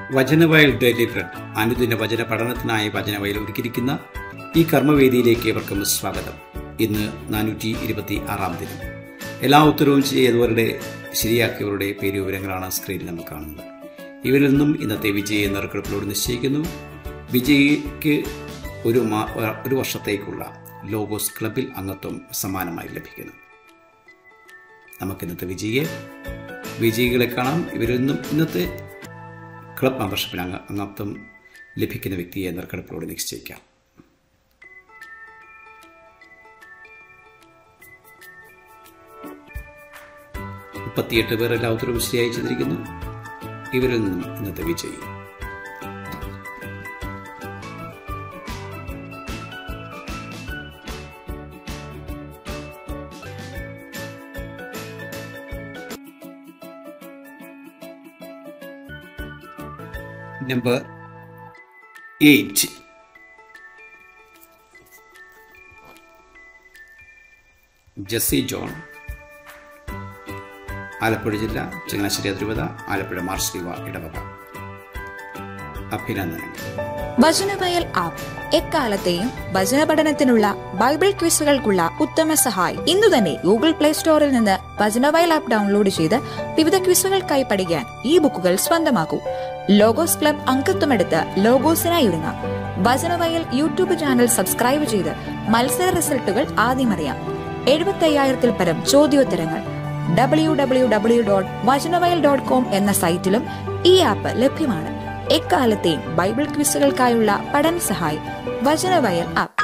വചനവയൽ daily bread അനുദിന വചന പഠനത്തിനായി വചനവയൽ ഒരുക്കിയിരിക്കുന്ന ഈ കർമ്മവേദിയിലേക്ക് ഏവർക്കും സ്വാഗതം ഇന്ന് നാനൂറ്റി ഇരുപത്തി ആറാം ദിനം എല്ലാ ഉത്തരവും ചെയ്തവരുടെ ശരിയാക്കിയവരുടെ പേര് വിവരങ്ങളാണ് സ്ക്രീനിൽ നമ്മൾ കാണുന്നത് ഇവരിൽ നിന്നും ഇന്നത്തെ വിജയ നറുക്കെടുപ്പിലൂടെ നിശ്ചയിക്കുന്നു വിജയിക്ക് ഒരു മാ ഒരു വർഷത്തേക്കുള്ള ലോഗോസ് ക്ലബിൽ അംഗത്വം സമാനമായി ലഭിക്കുന്നു നമുക്ക് ഇന്നത്തെ വിജയിയെ വിജയികളെ കാണാം ഇവരിൽ നിന്നും ഇന്നത്തെ ക്ലബ് മെമ്പർഷിപ്പിന് അംഗ അംഗത്വം ലഭിക്കുന്ന വ്യക്തിയെ നറുക്കെടുപ്പിലൂടെ നിശ്ചയിക്കാം മുപ്പത്തിയെട്ട് പേർ എല്ലാ ഉത്തരവും ശരിയായി ചെയ്തിരിക്കുന്നു ഇവരിൽ നിന്നും ഇന്നത്തെ വിജയി നമ്പർ എയ്റ്റ് ജെസ്സി ജോൺ ആലപ്പുഴ ജില്ല ചങ്ങനാശ്ശേരി അതിരൂപത ആലപ്പുഴ മാർസ്ലിവ ഇടവക അഭിനന്ദനങ്ങൾ വചനവയൽ ആപ്പ് എക്കാലത്തെയും വചന പഠനത്തിനുള്ള ബൈബിൾ ക്വിസുകൾക്കുള്ള ഉത്തമ സഹായി ഇന്നു തന്നെ ഗൂഗിൾ പ്ലേ സ്റ്റോറിൽ നിന്ന് വചനവയൽ ആപ്പ് ഡൗൺലോഡ് ചെയ്ത് വിവിധ ക്വിസുകൾക്കായി പഠിക്കാൻ ഈ ബുക്കുകൾ സ്വന്തമാക്കൂ ലോഗോസ് ക്ലബ് അംഗത്വമെടുത്ത് ലോഗോസിനായി ഒരുങ്ങാം വചനവയൽ യൂട്യൂബ് ചാനൽ സബ്സ്ക്രൈബ് ചെയ്ത് മത്സര റിസൾട്ടുകൾ ആദ്യം അറിയാം എഴുപത്തി അയ്യായിരത്തിൽ പരം ചോദ്യോത്തരങ്ങൾ W W W dot Vachanavayal dot com എന്ന സൈറ്റിലും ഈ ആപ്പ് ലഭ്യമാണ് എക്കാലത്തെയും ബൈബിൾ ക്വിസുകൾക്കായുള്ള പഠന സഹായി വചനവയൽ ആപ്പ്